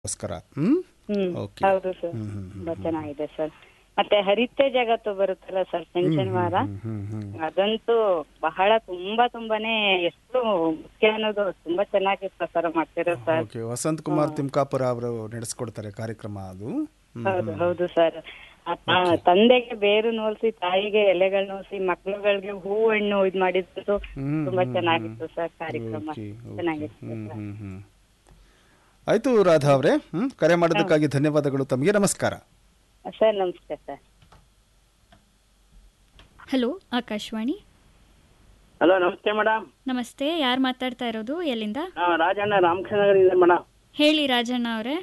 ಗೋಸ್ಕರ ಹ್ಮ್ ಹ್ಮ್ Okay. ಹೌದು sir ಹ್ಮ್, ಹ್ಮ್, ತುಂಬಾ ಚೆನ್ನಾಗಿದೆ ಸರ್ ಮತ್ತೆ ಹರಿತೆ ಜಗತ್ತು ಬರುತ್ತಲ್ಲ ಸರ್ ಶನಿವಾರ ಹ್ಮ್ ಹ್ಮ್ ಹ್ಮ್ ಅದಂತೂ ಬಹಳ ತುಂಬಾ ತುಂಬಾನೇ ಎಷ್ಟು ಮುಖ್ಯ ಅನ್ನೋದು ತುಂಬಾ ಚೆನ್ನಾಗಿ ಪ್ರಸಾರ ಮಾಡ್ತಿರೋ ಸರ್ ಓಕೆ ವಸಂತ್ ಕುಮಾರ್ ತಿಮ್ಕಾಪುರ ಅವರು ನಡೆಸ್ಕೊಡ್ತಾರೆ ಕಾರ್ಯಕ್ರಮ ಅದು ಹ್ಮ್, ಹೌದು ಹೌದು ಸರ್ ತಂದೆಗೆ ಬೇರು ನೋಲ್ಸಿ ತಾಯಿಗೆ ಎಲೆಗಳು ನೋಲ್ಸಿ ಮಕ್ಳುಗಳಿಗೆ ಹೂ ಹಣ್ಣು ಇದ್ ಮಾಡಿದ್ದು ಹ್ಮ್, ತುಂಬಾ ಹ್ಮ್, ಚೆನ್ನಾಗಿತ್ತು ಸರ್ ಕಾರ್ಯಕ್ರಮ ಓಕೆ, ಓಕೆ. ಚೆನ್ನಾಗಿತ್ತು ಹ್ಮ್, ಸರ್ ಹ್ಮ್, ಹ್ಮ್. ಆಯ್ತು ರಾಧಾ ಅವರೇ ಹ್ಮ್ ಕರೆ ಮಾಡೋದಕ್ಕಾಗಿ ಧನ್ಯವಾದಗಳು ತಮಗೆ ನಮಸ್ಕಾರ ಸರ್ ನಮಸ್ತೆ ಸರ್ ಹಲೋ ಆಕಾಶವಾಣಿ ಹಲೋ ನಮಸ್ತೆ ಮೇಡಮ್ ನಮಸ್ತೆ ಯಾರು ಮಾತಾಡ್ತಾ ಇರೋದು ಎಲ್ಲಿಂದ ರಾಜಣ್ಣ ರಾಮಕೃಷ್ಣನಗರದಿಂದ ಮೇಡಮ್ ಹೇಳಿ ರಾಜಣ್ಣ ಅವರೇ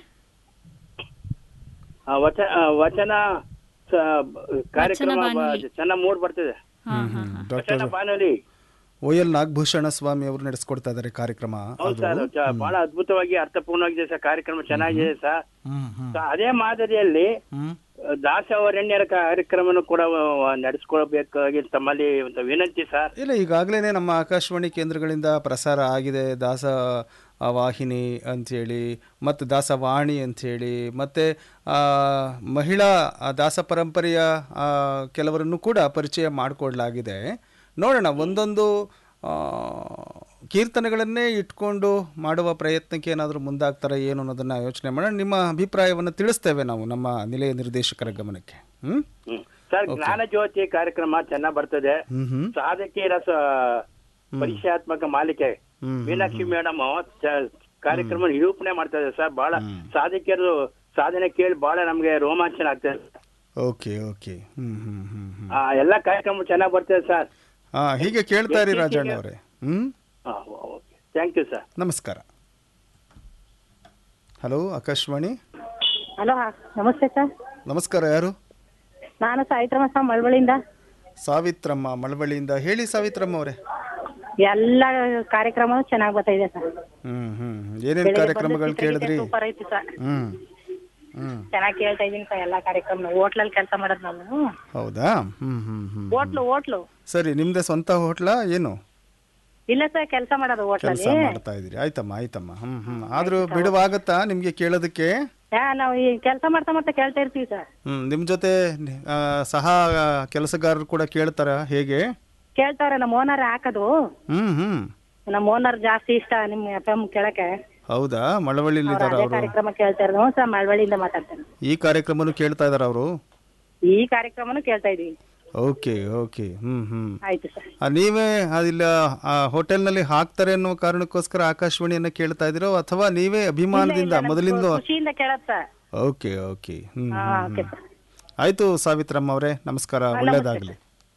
ಆ, ವಚ ಆ, ವಚನ ಸ- ಕಾರ್ಯಕ್ರಮ ಬಾನುಲಿ. ಬ- ಚೆನ್ನಾಗ್ ಮೂಡ್ ಬರ್ತಿದೆ ಹಾ ಹಾ ಹಾ ಡಾಕ್ಟರ್ ವಚನ ಬಾನುಲಿ ಓ ಎಲ್ ನಾಗಭೂಷಣ ಸ್ವಾಮಿ ಅವರು ನಡೆಸ್ಕೊಡ್ತಾ ಇದ್ದಾರೆ ಕಾರ್ಯಕ್ರಮ ಹೌದು ಅದು ಸರ್ ಚ- ಬಹಳ ಅದ್ಭುತವಾಗಿ ಅರ್ಥಪೂರ್ಣವಾಗಿದೆ ಸರ್ ಕಾರ್ಯಕ್ರಮ ಚೆನ್ನಾಗಿದೆ ಸರ್ ಹ್ಮ್ ಹ್ಮ್ ಸ- ಅದೇ ಮಾದರಿಯಲ್ಲಿ ಹ್ಮ್ ಆ, ದಾಸವರಣ್ಯರ ಕಾರ್ಯಕ್ರಮನು ಕೂಡ ನಡೆಸ್ಕೊಳ್ಬೇಕಾಗಿ ತಮ್ಮಲ್ಲಿ ಒಂದು ವಿನಂತಿ ಸರ್ ಇಲ್ಲ ಈಗಾಗಲೇ ನಮ್ಮ ಆಕಾಶವಾಣಿ ಕೇಂದ್ರಗಳಿಂದ ಪ್ರಸಾರ ಆಗಿದೆ ದಾಸ ಆ, ವಾಹಿನಿ ಅಂಥೇಳಿ ಮತ್ತು ದಾಸವಾಣಿ ಅಂಥೇಳಿ ಮತ್ತು ಮಹಿಳಾ ಆ, ದಾಸ ಪರಂಪರೆಯ ಆ, ಕೆಲವರನ್ನು ಕೂಡ ಪರಿಚಯ ಮಾಡಿಕೊಡ್ಲಾಗಿದೆ ನೋಡೋಣ ಒಂದೊಂದು ಆ, ಕೀರ್ತನೆಗಳನ್ನೇ ಇಟ್ಕೊಂಡು ಮಾಡುವ ಪ್ರಯತ್ನಕ್ಕೆ ಏನಾದರೂ ಮುಂದಾಗ್ತಾರೆ ಏನು ಅನ್ನೋದನ್ನು ಯೋಚನೆ ಮಾಡೋಣ ನಿಮ್ಮ ಅಭಿಪ್ರಾಯವನ್ನು ತಿಳಿಸ್ತೇವೆ ನಾವು ನಮ್ಮ ನಿಲಯ ನಿರ್ದೇಶಕರ ಗಮನಕ್ಕೆ ಹ್ಞೂ ಹ್ಮ್. ಸರ್ ಜ್ಞಾನ ಜ್ಯೋತಿ ಕಾರ್ಯಕ್ರಮ ಚೆನ್ನಾಗ್ ಬರ್ತದೆ ಹ್ಞೂ ಹ್ಞೂ ಸಾಧಕಿಯರ ಸ- ಪರಿಚಯಾತ್ಮಕ ಮಾಲಿಕೆ ಹ್ಮ್, ಮೀನಾಕ್ಷಿ ಮೇಡಮ್ ಕಾರ್ಯಕ್ರಮ ನಿರೂಪಣೆ ಮಾಡ್ತಾ ಇದ್ದಾರೆ ಸರ್ ಬಹಳ ಸಾಧಕಿಯರು ಸಾಧನೆ ಕೇಳಿ ಬಹಳ ನಮ್ಗೆ ರೋಮಾಂಚನ ಆಗ್ತದೆ ಓಕೆ ಓಕೆ ಹ್ಮ್ ಹ್ಮ್ ಹ್ಮ್ ಹ್ಮ್ ಆ, ಎಲ್ಲ ಕಾರ್ಯಕ್ರಮ ಚೆನ್ನಾಗ್ ಬರ್ತದೆ ಸರ್ ಹಾ ಹೀಗೆ ಕೇಳ್ತಾ ಇರಿ ರಾಜಣ್ಣ ಅವರೇ ಹ್ಮ್ ಥ್ಯಾಂಕ್ ಯು ಸರ್ ನಮಸ್ಕಾರ ಹಲೋ ಆಕಾಶವಾಣಿ ಹಲೋ ನಮಸ್ತೆ ಸರ್ ನಮಸ್ಕಾರ ಯಾರು ನಾನು ಸಾವಿತ್ರಮ್ಮ ಸರ್ ಮಳವಳ್ಳಿಯಿಂದ ಸಾವಿತ್ರಮ್ಮ ಮಳವಳ್ಳಿಯಿಂದ ಹೇಳಿ ಸಾವಿತ್ರಮ್ಮ ಅವರೇ ಎಲ್ಲ ಕಾರ್ಯಕ್ರಮನೂ ಚೆನ್ನಾಗಿ ಬರ್ತಾ ಇದೆ ಸರ್ ಹ್ಮ್ ಹ್ಮ್ ಏನೇನು ಕಾರ್ಯಕ್ರಮಗಳು ಕೇಳಿದ್ರಿ ಸೂಪರ್ ಐತಿ ಸರ್ ಹ್ಮ್ ಹ್ಮ್ ಚೆನ್ನಾಗಿ ಕೇಳ್ತಾ ಇದೀನಿ ಸರ್ ಎಲ್ಲ ಕಾರ್ಯಕ್ರಮ ಹೋಟ್ಲಲ್ಲಿ ಕೆಲಸ ಮಾಡೋದು ನಾನು ಹೌದಾ ಹ್ಮ್ ಹ್ಮ್ ಹ್ಮ್ ಹೋಟ್ಲು ಹೋಟ್ಲು ಸರಿ ನಿಮ್ದೇ ಸ್ವಂತ ಹೋಟ್ಲಾ ಏನು ಇಲ್ಲ ಸರ್ ಕೆಲಸ ಮಾಡೋದು ಕೆಲಸ ಹೋಟ್ಲಲ್ಲಿ ಮಾಡ್ತಾ ಇದ್ದೀರಿ ಆಯ್ತಮ್ಮ ಆಯ್ತಮ್ಮ ಹ್ಮ್ ಹ್ಮ್ ಆದ್ರೂ ಬಿಡುವಾಗತ್ತಾ ನಿಮ್ಗೆ ಕೇಳೋದಕ್ಕೆ ಹಾ ನಾವು ಈ ಕೆಲಸ ಮಾಡ್ತಾ ಮಾಡ್ತಾ ಕೇಳ್ತಾ ಇರ್ತೀವಿ ಸರ್ ಹ್ಮ್ ನಿಮ್ ಜೊತೆ ಆ, ಸಹ ಕೆಲಸಗಾರರು ಕೂಡ ಕೇಳ್ತಾರ ಹೇಗೆ ಕೇಳ್ತಾವ್ರೆ ನಮ್ಮ ಓನರ್ ಹಾಕೋದು ಹ್ಮ್ ಹ್ಮ್ ನಮ್ಮ ಓನರ್ ಜಾಸ್ತಿ ಇಷ್ಟ ನಿಮ್ ಎಫ್ ಎಂ ಕೇಳಕ್ಕೆ ಹೌದಾ ಮಳವಳ್ಳಿಲಿ ಅವ್ರು ಇದಾರ ಅದೇ ಅವರು ಕಾರ್ಯಕ್ರಮ ಕೇಳ್ತಾ ಇರೋದು ಹ್ಞೂ ಸರ್ ಮಳವಳ್ಳಿಯಿಂದ ಮಾತಾಡ್ತೇನೆ ಈ ಕಾರ್ಯಕ್ರಮನು ಕೇಳ್ತಾ ಇದಾರ ಅವರು ಈ ಕಾರ್ಯಕ್ರಮನೂ ಕೇಳ್ತಾ ಇದೀವಿ ಓಕೆ ಓಕೆ ಹ್ಮ್ ಹ್ಮ್ ಆಯ್ತು ಸರ್ ಆ, ನೀವೇ ಅದಿಲ್ಲ ಆ ಹೋಟೆಲ್ನಲ್ಲಿ ಹಾಕ್ತಾರೆ ಅನ್ನೋ ಕಾರಣಕ್ಕೋಸ್ಕರ ಆಕಾಶವಾಣಿಯನ್ನ ಕೇಳ್ತಾ ಇದ್ದೀರೋ ಅಥವಾ ನೀವೇ ಅಭಿಮಾನದಿಂದ ಮೊದಲಿಂದ ಖುಷಿಯಿಂದ ಕೇಳತ್ ಸರ್ ಓಕೆ ಓಕೆ ಹ್ಮ್ ಹಾ ಹ್ಮ್, ಓಕೆ ಹ್ಮ್. ಸರ್ ಆಯ್ತು ಸಾವಿತ್ರಮ್ಮ ಅವರೇ ನಮಸ್ಕಾರ ಒಳ್ಳೇದಾಗ್ಲಿ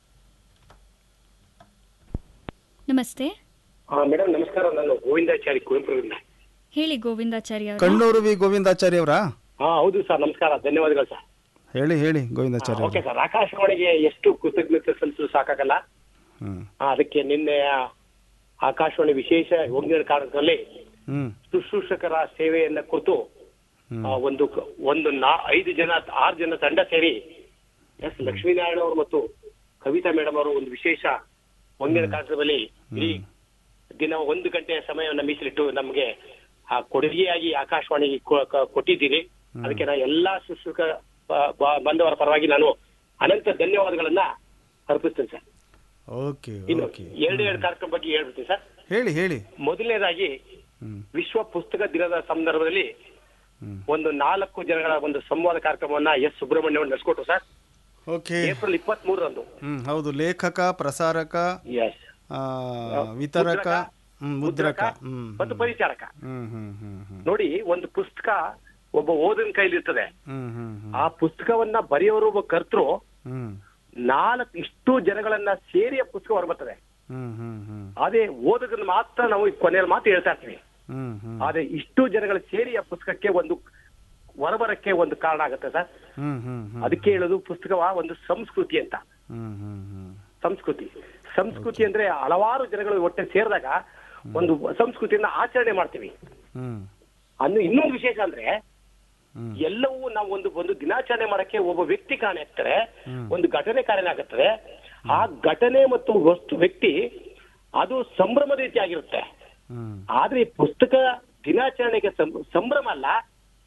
ನಮಸ್ತೆ ಮೇಡಮ್ ನಮಸ್ಕಾರ ನಾನು ಗೋವಿಂದಾಚಾರಿ ಕುವೆಂಪುರದಿಂದ ಹೇಳಿ ಗೋವಿಂದಾಚಾರಿ ಅವರು ಕಣ್ಣೂರು ವಿ ಗೋವಿಂದಾಚಾರ್ಯ ಅವರಾ ಹಾ ಹೌದು ಸರ್ ನಮಸ್ಕಾರ ಧನ್ಯವಾದಗಳು ಸರ್ ಹೇಳಿ ಹೇಳಿ ಗೋವಿಂದಾಚಾರ್ಯ ಓಕೆ ಅವರೇ ಸರ್ ಆಕಾಶವಾಣಿಗೆ ಎಷ್ಟು ಕೃತಜ್ಞತೆ ಸಲ್ಲಿಸಲು ಸಾಕಾಗಲ್ಲ ಹ್ಮ್ ಆ, ಅದಕ್ಕೆ ನಿನ್ನೆ ಆಕಾಶವಾಣಿ ವಿಶೇಷ ಯೋಗಿನ ಕಾರ್ಯಕ್ರಮದಲ್ಲಿ ಹ್ಮ್ ಶುಶ್ರೂಷಕರ ಸೇವೆಯನ್ನ ಕುರಿತು ಹ್ಮ್. ಆ, ಒಂದು ಕ- ಒಂದು ನಾ ಐದು ಜನ ಆರು ಜನ ತಂಡ ಸೇರಿ ಎಸ್ ಲಕ್ಷ್ಮೀನಾರಾಯಣ ಅವರು ಮತ್ತು ಕವಿತಾ ಮೇಡಮ್ ಅವರು ಒಂದು ವಿಶೇಷ ಒಂದಿನ ಕಾರ್ಯಕ್ರಮದಲ್ಲಿ ಇಡೀ ದಿನ ಒಂದು ಗಂಟೆಯ ಸಮಯವನ್ನು ಮೀಸಲಿಟ್ಟು ನಮಗೆ ಆ ಕೊಡುಗೆಯಾಗಿ ಆಕಾಶವಾಣಿಗೆ ಕೊ- ಕ- ಕೊಟ್ಟಿದ್ದೀರಿ ಅದಕ್ಕೆ ನಾನು ಎಲ್ಲಾ ಶುಶ್ರೂಷಕ ಬ- ಬ- ಬಂದವರ ಪರವಾಗಿ ನಾನು ಅನಂತ ಧನ್ಯವಾದಗಳನ್ನ ಅರ್ಪಿಸ್ತೇನೆ ಸರ್ ಓಕೆ ಇನ್ನು ಓಕೆ ಎರಡು ಎರಡು ಕಾರ್ಯಕ್ರಮ ಬಗ್ಗೆ ಹೇಳ್ಬಿಡ್ತೀನಿ ಸರ್ ಹೇಳಿ ಹೇಳಿ ಮೊದಲನೇದಾಗಿ ಹ್ಮ್ ವಿಶ್ವ ಪುಸ್ತಕ ದಿನದ ಸಂದರ್ಭದಲ್ಲಿ ಹ್ಮ್ ಒಂದು ನಾಲ್ಕು ಜನಗಳ ಒಂದು ಸಂವಾದ ಕಾರ್ಯಕ್ರಮವನ್ನ ಎಸ್ ಸುಬ್ರಹ್ಮಣ್ಯ ಅವರು ನಡೆಸ್ಕೊಟ್ರು ಸರ್ ಓಕೆ ಏಪ್ರಿಲ್ ಇಪ್ಪತ್ತ್ ಮೂರರಂದು ಹ್ಮ್ ಹೌದು ಲೇಖಕ ಪ್ರಸಾರಕ ಎಸ್ ಆ, ವಿತರಕ ಹ್ಮ್, ಮುದ್ರಕ ಹ್ಮ್ ಮತ್ತು ಪರಿಚಾರಕ ಹ್ಮ್ ಹ್ಮ್ ಹ್ಮ್ ಹ್ಮ್ ನೋಡಿ ಒಂದು ಪುಸ್ತಕ ಒಬ್ಬ ಓದಿನ ಕೈಲಿ ಇರ್ತದೆ ಹ್ಮ್ ಹ್ಮ್ ಹ್ಮ್ ಆ ಪುಸ್ತಕವನ್ನ ಬರೆಯೋರು ಒಬ್ಬ ಕರ್ತರು ಹ್ಮ್ ನಾಲ್ಕು ಇಷ್ಟು ಜನಗಳನ್ನ ಸೇರಿ ಆ ಪುಸ್ತಕ ಹೊರಬರ್ತದೆ ಹ್ಮ್ ಹ್ಮ್ ಹ್ಮ್ ಅದೇ ಓದೋದನ್ನ ಮಾತ್ರ ನಾವು ಈ ಕೊನೆಯಲ್ಲಿ ಮಾತ್ರ ಹೇಳ್ತಾ ಇರ್ತೀವಿ ಹ್ಮ್ ಹ್ಮ್ ಆದ್ರೆ ಇಷ್ಟು ಜನಗಳ ಸೇರಿ ಆ ಪುಸ್ತಕಕ್ಕೆ ಒಂದು ಹೊರಬರಕ್ಕೆ ಒಂದು ಕಾರಣ ಆಗುತ್ತೆ ಸರ್ ಹ್ಮ್ ಹ್ಮ್ ಹ್ಮ್ ಅದಕ್ಕೆ ಹೇಳೋದು ಪುಸ್ತಕವ ಒಂದು ಸಂಸ್ಕೃತಿ ಅಂತ ಹ್ಮ್ ಹ್ಮ್ ಹ್ಮ್ ಸಂಸ್ಕೃತಿ ಸಂಸ್ಕೃತಿ ಅಂದ್ರೆ ಹಲವಾರು ಜನಗಳು ಒಟ್ಟೆ ಸೇರಿದಾಗ ಒಂದು ಸಂಸ್ಕೃತಿಯನ್ನ ಆಚರಣೆ ಮಾಡ್ತೀವಿ ಹ್ಮ್ ಅನ್ನು ಇನ್ನೊಂದು ವಿಶೇಷ ಅಂದ್ರೆ ಹ್ಮ್. ಎಲ್ಲವೂ ನಾವು ಒಂದು ಒಂದು ದಿನಾಚರಣೆ ಮಾಡಕ್ಕೆ ಒಬ್ಬ ವ್ಯಕ್ತಿ ಕಾರಣ ಆಗ್ತಾರೆ ಹ್ಮ್. ಒಂದು ಘಟನೆ ಕಾರಣ ಆಗುತ್ತದೆ ಆ ಘಟನೆ ಮತ್ತು ವಸ್ತು ವ್ಯಕ್ತಿ ಅದು ಸಂಭ್ರಮದ ರೀತಿ ಆಗಿರುತ್ತೆ ಹ್ಮ್ ಆದ್ರೆ ಈ ಪುಸ್ತಕ ದಿನಾಚರಣೆಗೆ ಸಂ- ಸಂಭ್ರಮ ಅಲ್ಲ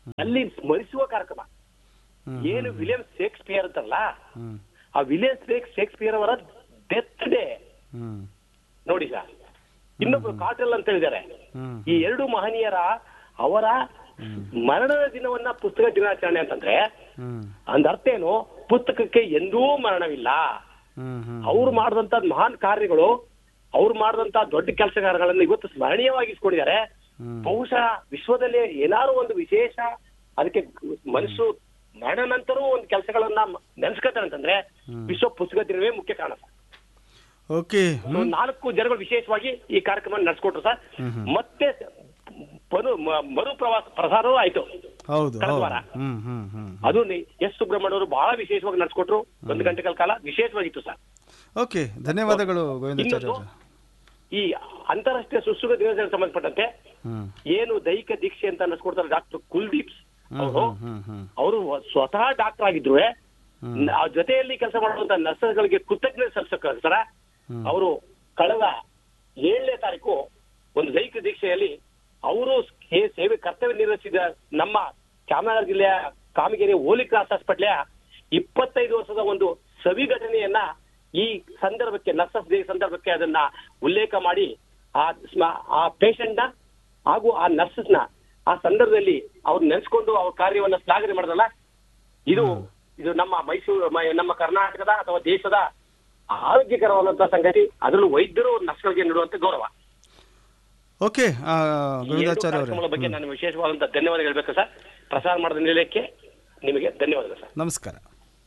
ಅಲ್ಲಿ ಸ್ಮರಿಸುವ ಕಾರ್ಯಕ್ರಮ ಹ್ಮ್, ಏನು ವಿಲಿಯಂ ಶೇಕ್ಸ್ಪಿಯರ್ ಅಂತಲ್ಲ ಹ್ಮ್ ಆ ವಿಲಿಯಂ ಶೇಕ್ ಶೇಕ್ಸ್ಪಿಯರ್ ಅವರ ಡೆತ್ ಡೇ ಹ್ಮ್ ನೋಡಿ ಸರ್ ಇನ್ನೊಬ್ರು ಕಾಟಲ್ ಅಂತ ಹೇಳಿದ್ದಾರೆ ಹ್ಮ್ ಈ ಎರಡು ಮಹನೀಯರ ಅವರ ಮರಣದ ದಿನವನ್ನ ಪುಸ್ತಕ ದಿನಾಚರಣೆ ಅಂತಂದ್ರೆ ಹ್ಮ್ ಅಂದ ಅರ್ಥ ಏನು ಪುಸ್ತಕಕ್ಕೆ ಎಂದೂ ಮರಣವಿಲ್ಲ ಹ್ಮ್ ಹ್ಮ್ ಅವ್ರು ಮಾಡಿದಂತ ಮಹಾನ್ ಕಾರ್ಯಗಳು ಅವ್ರು ಮಾಡಿದಂತ ದೊಡ್ಡ ಕೆಲಸಗಾರಗಳನ್ನ ಇವತ್ತು ಸ್ಮರಣೀಯವಾಗಿಸ್ಕೊಂಡಿದ್ದಾರೆ ಹ್ಮ್. ಬಹುಶಃ ವಿಶ್ವದಲ್ಲಿ ಏನಾದ್ರು ಒಂದು ವಿಶೇಷ ಅದಕ್ಕೆ ಮನಸ್ಸು ಮರಣ ನಂತರವೂ ಒಂದು ಕೆಲಸಗಳನ್ನ ನೆನ್ಸ್ಕೊತಾರೆ ಅಂತಂದ್ರೆ ವಿಶ್ವ ಪುಸ್ತಕ ದಿನವೇ ಮುಖ್ಯ ಕಾರಣ ಸರ್ ಓಕೆ ಸೊ ನಾಲ್ಕು ಜನಗಳು ವಿಶೇಷವಾಗಿ ಈ ಕಾರ್ಯಕ್ರಮ ನಡೆಸ್ಕೊಟ್ರು ಸರ್ ಮತ್ತೆ ಮರು ಮ- ಮರು ಪ್ರವಾಸ ಪ್ರಸಾರವೂ ಆಯ್ತು ಹೌದು ಕಳೆದ ಹೌದು ವಾರ. ಹ್ಮ್ ಹ್ಮ್ ಹ್ಮ್ ಅದು ನಿ- ಎಸ್ ಸುಬ್ರಹ್ಮಣ್ಯ ಅವರು ಬಹಳ ವಿಶೇಷವಾಗಿ ನಡೆಸ್ಕೊಟ್ರು ಒಂದು ಗಂಟೆಗಳ ಕಾಲ ವಿಶೇಷವಾಗಿತ್ತು ಸರ್ ಓಕೆ ಧನ್ಯವಾದಗಳು ಗೋವಿಂದಾಚಾರ್ಯ ಇನ್ನೊಂದು ಈ ಅಂತಾರಾಷ್ಟ್ರೀಯ ಸುಸುಗ ದಿನಾಚರಣೆ ಸಂಬಂಧಪಟ್ಟಂತೆ ಹ್ಮ್ ಏನು ದೈಹಿಕ ದೀಕ್ಷೆ ಅಂತ ಅನ್ನಿಸ್ಕೊಡ್ತಾರೆ ಡಾಕ್ಟರ್ ಕುಲ್ದೀಪ್ ಅವರು ಹ್ಮ್ ಹ್ಮ್ ಅವರು ಸ್ವತಃ ಡಾಕ್ಟರ್ ಆಗಿದ್ರು ಆ ಜೊತೆಯಲ್ಲಿ ಕೆಲಸ ಮಾಡುವಂತ ನರ್ಸಸ್ಗಳಿಗೆ ಕೃತಜ್ಞತೆ ಸಲ್ಲಿಸಕ್ಕೋಸ್ಕರ ಅವರು ಕಳೆದ ಏಳನೇ ತಾರೀಕು ಒಂದು ದೈಹಿಕ ದೀಕ್ಷೆಯಲ್ಲಿ ಅವರು ಸೇ- ಸೇವೆ ಕರ್ತವ್ಯ ನಿರ್ವಹಿಸಿದ ನಮ್ಮ ಚಾಮರಾಜನಗರ ಜಿಲ್ಲೆಯ ಕಾಮಗಿರಿ ಹೋಲಿ ಕ್ರಾಸ್ ಹಾಸ್ಪಿಟ್ಲೆಯ ಇಪ್ಪತ್ತೈದು ವರ್ಷದ ಒಂದು ಸವಿ ಘಟನೆಯನ್ನ ಈ ಸಂದರ್ಭಕ್ಕೆ ನರ್ಸಸ್ ಡೇ ಸಂದರ್ಭಕ್ಕೆ ಅದನ್ನ ಉಲ್ಲೇಖ ಮಾಡಿ ಆ ಸ್ಮ- ಆ ಪೇಷಂಟ್ ನ ಹಾಗೂ ಆ ನರ್ಸಸ್ ನ ಆ ಸಂದರ್ಭದಲ್ಲಿ ಅವ್ರು ನೆನೆಸ್ಕೊಂಡು ಅವ್ರ ಕಾರ್ಯವನ್ನ ಶ್ಲಾಘನೆ ಮಾಡಿದ್ರಲ್ಲ ಇದು ಇದು ನಮ್ಮ ಮೈಸೂರು ಮ- ನಮ್ಮ ಕರ್ನಾಟಕದ ಅಥವಾ ದೇಶದ ಆರೋಗ್ಯಕರವಾದಂತಹ ಸಂಗತಿ ಅದರಲ್ಲೂ ವೈದ್ಯರು ನರ್ಸ್ಗಳಿಗೆ ನೀಡುವಂತ ಗೌರವ ಓಕೆ ಆ, ಈ ಎರಡು ಗೋವಿಂದಾಚಾರ್ಯ ಕಾರ್ಯಕ್ರಮಗಳ ಅವರೇ ಬಗ್ಗೆ ನಾನು ವಿಶೇಷವಾದಂತಹ ಧನ್ಯವಾದ ಹೇಳ್ಬೇಕು ಸರ್ ಪ್ರಸಾರ ಮಾಡಿದ ನಿಲಯಕ್ಕೆ ನಿಮಗೆ ಧನ್ಯವಾದಗಳು ಸರ್ ನಮಸ್ಕಾರ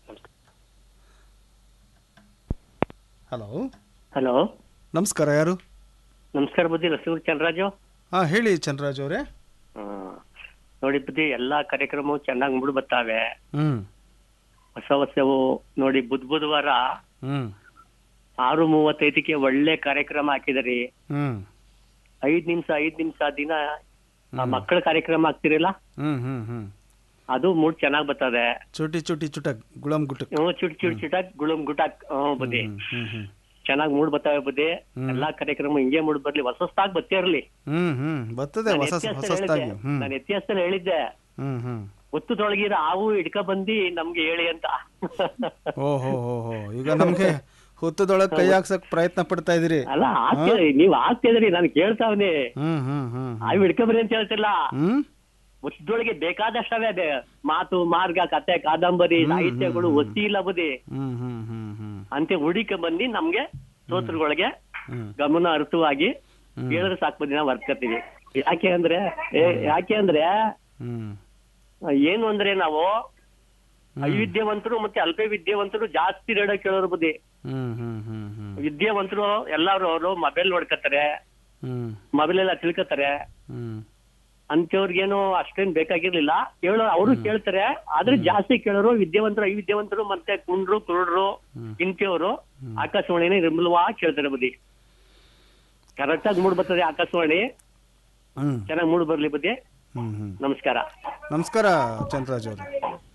ಹಲೋ ಹಲೋ ನಮಸ್ಕಾರ ಯಾರು ನಮಸ್ಕಾರ ಬುದ್ಧಿ ರಸೂರ್ ಚಂದ್ರರಾಜು ಹಾ ಹೇಳಿ ಚಂದ್ರರಾಜ್ ಅವರೇ ಆ, ನೋಡಿ ಬುದ್ಧಿ ಎಲ್ಲಾ ಕಾರ್ಯಕ್ರಮವು ಚೆನ್ನಾಗಿ ಮುಡಿ ಬರ್ತಾವೆ ಹ್ಮ್ ಹೊಸ ಹೊಸವು ನೋಡಿ ಬುಧ್ ಬುಧವಾರ ಹ್ಮ್ ಆರು ಮೂವತ್ತೈದಕ್ಕೆ ಒಳ್ಳೆ ಕಾರ್ಯಕ್ರಮ ಹಾಕಿದರಿ ಹ್ಮ್ ಐದ್ ನಿಮಿಷ ಐದ್ ನಿಮಿಷ ದಿನ ಆ ಮಕ್ಕಳ ಕಾರ್ಯಕ್ರಮ ಹಾಕ್ತಿರಲ್ಲ ಹ್ಮ್ ಹ್ಮ್ ಹ್ಮ್ ಅದು ಮೂಡ್ ಚೆನ್ನಾಗ್ ಬರ್ತದೆ ಚೋಟಿ ಚೋಟಿ ಚುಟಕ್ ಗುಳಂ ಗುಟಕ್ ಹ್ಮ್ ಚುಟ್ ಚುಟ್ ಚುಟಾಕ್ ಗುಳುಮ್ ಗುಟಾಕ್ ಹ್ಮ್ ಬುದ್ಧಿ ಹ್ಮ್ ಹ್ಮ್ ಹ್ಮ್ ಚೆನ್ನಾಗ್ ಮೂಡ್ ಬರ್ತಾವೆ ಬುದ್ಧಿ ಎಲ್ಲಾ ಕಾರ್ಯಕ್ರಮ ಹಿಂಗೆ ಮೂಡ್ ಬರ್ಲಿ ಹೊಸ ಹೊಸದಾಗಿ ಬರ್ತಿರ್ಲಿ ಹ್ಮ್ ಹ್ಮ್ ಬರ್ತದೆ ನಾನು ಹೊಸ ಇತಿಹಾಸದಲ್ಲಿ ಹೊಸದಾಗಿ ಹೇಳಿದ್ದೆ ಹ್ಮ್ ನಾನು ಇತಿಹಾಸದಲ್ಲಿ ಹೇಳಿದ್ದೆ ಹ್ಮ್ ಹ್ಮ್ ಒತ್ತುದೊಳಗಿರ ಹಾವು ಹಿಡ್ಕ ಬಂದಿ ನಮ್ಗೆ ಹೇಳಿ ಅಂತ ಓ ಹೋ ಹೋ ಹೋ ಈಗ ನಮ್ಗೆ ಹುತ್ತದೊಳಗ್ ಕೈ ಹಾಕ್ಸಕ್ ಪ್ರಯತ್ನ ಪಡ್ತಾ ಇದೀರಿ ಅಲ್ಲ ಆಗ್ತಿದ್ರಿ ನೀವ್ ಆಗ್ತಿದ್ರಿ ನಾನು ಕೇಳ್ತಾವ್ನಿ ಹ್ಮ್ ಹ್ಮ್ ಹ್ಮ್ ಹಾವು ಹಿಡ್ಕೊಬ್ರಿ ಅಂತ ಹೇಳ್ತಿಲ್ಲ ಹ್ಮ್ ಒತ್ತೊಳಗೆ ಬೇಕಾದಷ್ಟವೇ ಅದೇ ಮಾತು ಮಾರ್ಗ ಕತೆ ಕಾದಂಬರಿ ಸಾಹಿತ್ಯಗಳು ಒತ್ತಿ ಇಲ್ಲ ಬುದಿ ಹ್ಮ್ ಹ್ಮ್ ಹ್ಮ್ ಹ್ಮ್ ಅಂತೆ ಹುಡಿಕ ಬಂದು ನಮ್ಗೆ ಸ್ತೋತ್ರಗಳಿಗೆ ಹ್ಮ್ ಗಮನ ಅರ್ಥವಾಗಿ ಹೇಳಿದ್ರೆ ಸಾಕು ಬದಿ ನಾವು ಅರ್ತ್ಕೊತೀವಿ ಯಾಕೆ ಅಂದ್ರೆ ಏ, ಯಾಕೆ ಅಂದ್ರೆ ಹ್ಮ್ ಏನು ಅಂದ್ರೆ ನಾವು ಅವಿದ್ಯಾವಂತರು ಮತ್ತೆ ಅಲ್ಪ ವಿದ್ಯಾವಂತರು ಜಾಸ್ತಿ ರೇಡಿಯೋ ಕೇಳೋರು ಬುದ್ಧಿ ಹ್ಮ್ ಹ್ಮ್ ಹ್ಮ್ ಹ್ಮ್ ವಿದ್ಯಾವಂತರು ಎಲ್ಲಾರು ಅವರು ಮೊಬೈಲ್ ನೋಡ್ಕತಾರೆ ಹ್ಮ್ ಮೊಬೈಲ್ ಎಲ್ಲ ತಿಳ್ಕೊತಾರೆ ಹ್ಮ್ ಅಂತವ್ರಿಗೇನು ಅಷ್ಟೇನ್ ಬೇಕಾಗಿರ್ಲಿಲ್ಲ ಕೇಳೋ ಅವರು ಕೇಳ್ತಾರೆ ಆದ್ರೆ ಜಾಸ್ತಿ ಕೇಳೋರು ವಿದ್ಯಾವಂತರು ಐವಿದ್ಯಾವಂತರು ಮತ್ತೆ ಕುಂಡ್ರು ಕುರುಡ್ರು ಇಂತಿಯವರು ಆಕಾಶವಾಣಿನ ನಿರ್ಮಲವಾಗಿ ಕೇಳ್ತಾರೆ ಬುದ್ಧಿ ಕರೆಕ್ಟ್ ಆಗಿ ಮೂಡ್ ಬರ್ತದೆ ಆಕಾಶವಾಣಿ ಹ್ಮ್ ಚೆನ್ನಾಗಿ ಮೂಡ್ ಬರ್ಲಿ ಬುದ್ಧಿ ಹ್ಮ್ ಹ್ಮ್ ನಮಸ್ಕಾರ ನಮಸ್ಕಾರ ಚಂದ್ರರಾಜ್ ಅವರು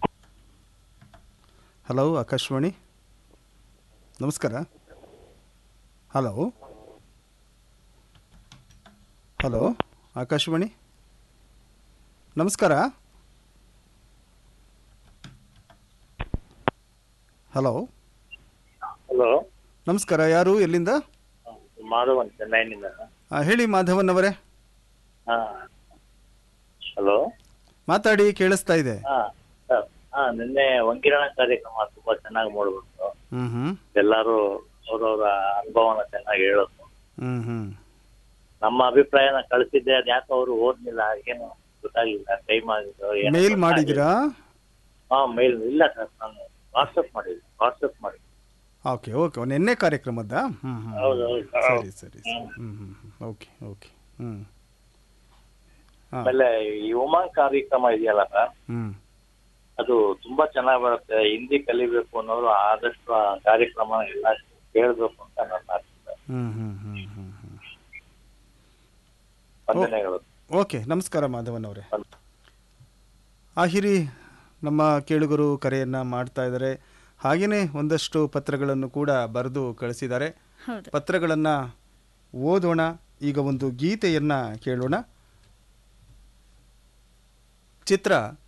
ಹಲೋ ಆಕಾಶವಾಣಿ ನಮಸ್ಕಾರ ಹಲೋ ಹಲೋ ಆಕಾಶವಾಣಿ ನಮಸ್ಕಾರ ಹಲೋ ಹಲೋ ನಮಸ್ಕಾರ ಯಾರು ಎಲ್ಲಿಂದ ಮಾಧವ್ ಅಂತ ಚೆನ್ನೈನಿಂದ ಆ, ಹೇಳಿ ಮಾಧವನ್ ಅವರೇ ಹಾ ಹಲೋ ಮಾತಾಡಿ ಕೇಳಿಸ್ತಾ ಇದೆ ಹಾ ಸರ್ ಹಾ ನಿನ್ನೆ ವಂಕಿರಣ ಕಾರ್ಯಕ್ರಮ ತುಂಬಾ ಚೆನ್ನಾಗಿ ಮೂಡ್ಬಿಟ್ಟು ಹ್ಮ್ ಹ್ಮ್ ಎಲ್ಲಾರು ಅವ್ರವ್ರ ಅನುಭವನ ಚೆನ್ನಾಗಿ ಹೇಳೋದು ಹ್ಮ್ ಹ್ಮ್ ನಮ್ಮ ಅಭಿಪ್ರಾಯನ ಕಳಿಸಿದ್ದೆ ಅದ್ ಯಾಕೋ ಅವ್ರು ಓದ್ಲಿಲ್ಲ ಏನು ಗೊತ್ತಾಗಿಲ್ಲ ಟೈಮ್ ಆಗಿದ್ದು ಏನೋ ಮೇಲ್ ಗೊತ್ತಾಗಿಲ್ಲ. ಮಾಡಿದಿರಾ ಹಾ ಮೇಲ್ ಇಲ್ಲ ಸರ್ ನಾನು ವಾಟ್ಸಪ್ ಮಾಡಿದ್ದೆ ವಾಟ್ಸಪ್ ಮಾಡಿ ಓಕೆ ಓಕೆ ನಿನ್ನೆ ಕಾರ್ಯಕ್ರಮದ ಹ್ಮ್ ಹ್ಮ್ ಹೌದು ಹೌದು ಸರಿ ಸರಿ ಸರಿ ಹ್ಮ್ ಹ್ಮ್ ಓಕೆ ಓಕೆ ಹ್ಮ್ ಹಾ ಆಮೇಲೆ ಈ ಉಮಾಂಗ್ ಕಾರ್ಯಕ್ರಮ ಇದೆಯಲ್ಲ ಸರ್ ಹ್ಮ್ ಅದು ತುಂಬಾ ಚೆನ್ನಾಗಿ ಬರುತ್ತೆ ಹಿಂದಿ ಕಲಿಬೇಕು ಅನ್ನೋರು ಆದಷ್ಟು ಆ ಕಾರ್ಯಕ್ರಮ ಎಲ್ಲ ಕೇಳ್ಬೇಕು ಅಂತ ನನ್ನ ಅಭಿಪ್ರಾಯ ಹ್ಮ್ ಹ್ಮ್ ಹ್ಮ್ ಹ್ಮ್ ಹ್ಮ್ ವಂದನೆಗಳು ಓಕೆ ನಮಸ್ಕಾರ ಮಾಧವನ್ ಅವರೇ ಆಹಿರಿ ನಮ್ಮ ಕೇಳುಗರು ಕರೆಯನ್ನ ಮಾಡ್ತಾ ಇದ್ದಾರೆ ಹಾಗೆಯೇ ಒಂದಷ್ಟು ಪತ್ರಗಳನ್ನು ಕೂಡ ಬರೆದು ಕಳಿಸಿದ್ದಾರೆ ಹೌದು ಪತ್ರಗಳನ್ನು ಓದೋಣ ಈಗ ಒಂದು ಗೀತೆಯನ್ನ ಕೇಳೋಣ ಚಿತ್ರ